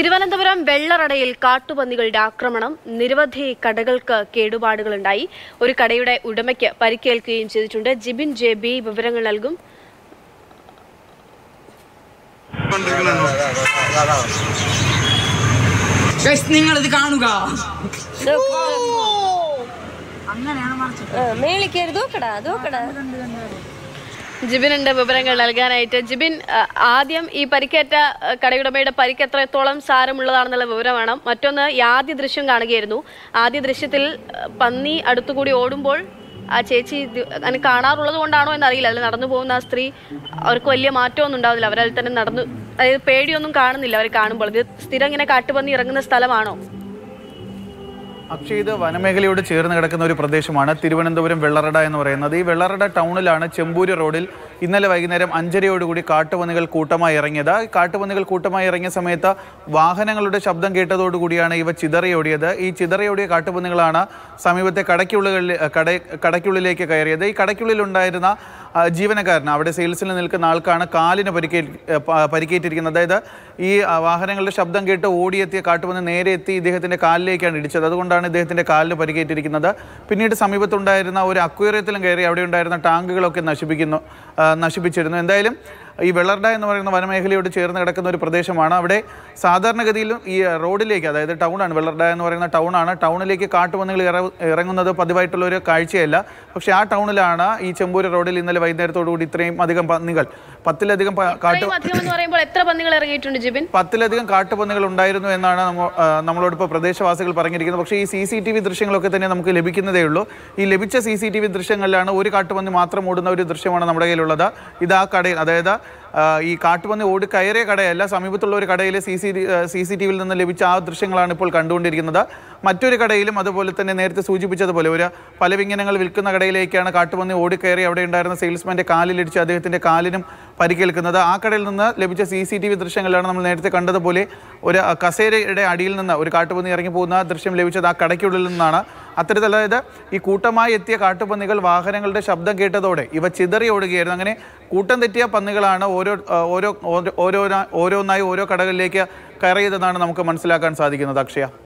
തിരുവനന്തപുരം വെള്ളറടയിൽ കാട്ടുപന്നികളുടെ ആക്രമണം നിരവധി കടകൾക്ക് കേടുപാടുകളുണ്ടായി ഒരു കടയുടെ ഉടമയ്ക്ക് പരിക്കേൽക്കുകയും ചെയ്തിട്ടുണ്ട് ജിബിൻ ജെ ബി വിവരങ്ങൾ നൽകും നിങ്ങൾ ഇത് കാണുക മേളിൽ കയറി ദൂക്കടാ ദൂക്കടാ ജിബിനുണ്ട് വിവരങ്ങൾ നൽകാനായിട്ട് ജിബിൻ ആ, ആദ്യം ഈ പരിക്കേറ്റ ആ, കടയുടമയുടെ പരിക്ക് എത്രത്തോളം സാരമുള്ളതാണെന്നുള്ള വിവരം വേണം മറ്റൊന്ന് ഈ ആദ്യ ദൃശ്യം കാണുകയായിരുന്നു ആദ്യ ദൃശ്യത്തിൽ ആ, പന്നി അടുത്തുകൂടി ഓടുമ്പോൾ ആ ചേച്ചി ഇത് അങ്ങനെ കാണാറുള്ളത് കൊണ്ടാണോ എന്നറിയില്ല അതിൽ നടന്നു പോകുന്ന ആ സ്ത്രീ അവർക്ക് വലിയ മാറ്റമൊന്നും ഉണ്ടാവില്ല അവരതിൽ തന്നെ നടന്നു അതായത് പേടിയൊന്നും കാണുന്നില്ല അവർ കാണുമ്പോൾ ഇത് സ്ഥിരം ഇങ്ങനെ കാട്ടുപന്നി ഇറങ്ങുന്ന സ്ഥലമാണോ അക്ഷയ് ഇത് വനമേഖലയോട് ചേർന്ന് കിടക്കുന്ന ഒരു പ്രദേശമാണ് തിരുവനന്തപുരം വെള്ളറട എന്ന് പറയുന്നത് ഈ വെള്ളറട ടൗണിലാണ് ചെമ്പൂര് റോഡിൽ ഇന്നലെ വൈകുന്നേരം അഞ്ചരയോടുകൂടി കാട്ടുപന്നികൾ കൂട്ടമായി ഇറങ്ങിയത് ഈ കാട്ടുപന്നികൾ കൂട്ടമായി ഇറങ്ങിയ സമയത്ത് വാഹനങ്ങളുടെ ശബ്ദം കേട്ടതോടുകൂടിയാണ് ഇവ ചിതറിയോടിയത് ഈ ചിതറിയോടിയ കാട്ടുപന്നികളാണ് സമീപത്തെ കടയ്ക്കുള്ളുകളിൽ കട കടയ്ക്കുള്ളിലേക്ക് കയറിയത് ഈ കടയ്ക്കുള്ളിലുണ്ടായിരുന്ന ആ, ജീവനക്കാരന് അവിടെ സെയിൽസിൽ നിൽക്കുന്ന ആൾക്കാണ് കാലിന് പരിക്കേ പ- പരിക്കേറ്റിരിക്കുന്നത് അതായത് ഈ ആ, വാഹനങ്ങളുടെ ശബ്ദം കേട്ട് ഓടിയെത്തിയ കാട്ടുപന്നി നേരെ എത്തി ഇദ്ദേഹത്തിന്റെ കാലിലേക്കാണ് ഇടിച്ചത് അതുകൊണ്ടാണ് ഇദ്ദേഹത്തിന്റെ കാലിന് പരിക്കേറ്റിരിക്കുന്നത് പിന്നീട് സമീപത്തുണ്ടായിരുന്ന ഒരു അക്വേറിയത്തിലും കയറി അവിടെ ഉണ്ടായിരുന്ന ടാങ്കുകളൊക്കെ നശിപ്പിക്കുന്നു ആ, നശിപ്പിച്ചിരുന്നു എന്തായാലും ഈ വെള്ളർഡ എന്ന് പറയുന്ന വനമേഖലയോട് ചേർന്ന് കിടക്കുന്ന ഒരു പ്രദേശമാണ് അവിടെ സാധാരണഗതിയിലും ഈ റോഡിലേക്ക് അതായത് ടൗണാണ് വെള്ളർഡ എന്ന് പറയുന്ന ടൗണാണ് ടൗണിലേക്ക് കാട്ടുപന്നികൾ ഇറ- ഇറങ്ങുന്നത് പതിവായിട്ടുള്ള ഒരു കാഴ്ചയല്ല പക്ഷേ ആ ടൗണിലാണ് ഈ ചെമ്പൂര് റോഡിൽ ഇന്നലെ വൈകുന്നേരത്തോടു കൂടി ഇത്രയും അധികം പന്നികൾ പത്തിലധികം പ- കാട്ടു ഇത്രയും അധികം എന്ന് പറയുമ്പോൾ എത്ര പന്നികൾ ഇറങ്ങിയിട്ടുണ്ട് ജിബിൻ പത്തിലധികം കാട്ടുപന്നികൾ ഉണ്ടായിരുന്നു എന്നാണ് നമ്മ ആ, നമ്മളോട് ഇപ്പോൾ പ്രദേശവാസികൾ പറഞ്ഞിരിക്കുന്നത് പക്ഷേ ഈ സി സി ടി വി ദൃശ്യങ്ങളൊക്കെ തന്നെ നമുക്ക് ലഭിക്കുന്നതേ ഉള്ളൂ ഈ ലഭിച്ച സി സി ടി വി ദൃശ്യങ്ങളിലാണ് ഒരു കാട്ടുപന്നി മാത്രം ഓടുന്ന ഒരു ദൃശ്യമാണ് നമ്മുടെ കയ്യിലുള്ളത് ഇത് ആ കടയിൽ അതായത് ആ, ഈ കാട്ടുപന്നി ഓടി കയറിയ കടയല്ല സമീപത്തുള്ള ഒരു കടയിൽ C C C C T വിയിൽ നിന്ന് ലഭിച്ച ആ ദൃശ്യങ്ങളാണ് ഇപ്പോൾ കണ്ടുകൊണ്ടിരിക്കുന്നത് മറ്റൊരു കടയിലും അതുപോലെ തന്നെ നേരത്തെ സൂചിപ്പിച്ചതുപോലെ ഒരു പലവിങ്ങനങ്ങൾ വിൽക്കുന്ന കടയിലേക്കാണ് കാട്ടുപന്നി ഓടിക്കയറി അവിടെ ഉണ്ടായിരുന്ന സെയിൽസ്മാൻ്റെ കാലിലിടിച്ച് അദ്ദേഹത്തിൻ്റെ കാലിനും പരിക്കേൽക്കുന്നത് ആ കടയിൽ നിന്ന് ലഭിച്ച സി സി ടി വി ദൃശ്യങ്ങളിലാണ് നമ്മൾ നേരത്തെ കണ്ടതുപോലെ ഒരു അഹ്, കസേരയുടെ അടിയിൽ നിന്ന് ഒരു കാട്ടുപന്നി ഇറങ്ങി പോകുന്ന ദൃശ്യം ലഭിച്ചത് ആ കടയ്ക്കുള്ളിൽ നിന്നാണ് അത്തരത്തിൽ അതായത് ഈ കൂട്ടമായി എത്തിയ കാട്ടുപന്നികൾ വാഹനങ്ങളുടെ ശബ്ദം കേട്ടതോടെ ഇവ ചിതറി ഓടുകയായിരുന്നു അങ്ങനെ കൂട്ടം തെറ്റിയ പന്നികളാണ് ഓരോ അഹ്, ഓരോ ഓരോ ഓരോന്നായി ഓരോ കടകളിലേക്ക് കയറിയതെന്നാണ് നമുക്ക് മനസ്സിലാക്കാൻ സാധിക്കുന്നത് അക്ഷയ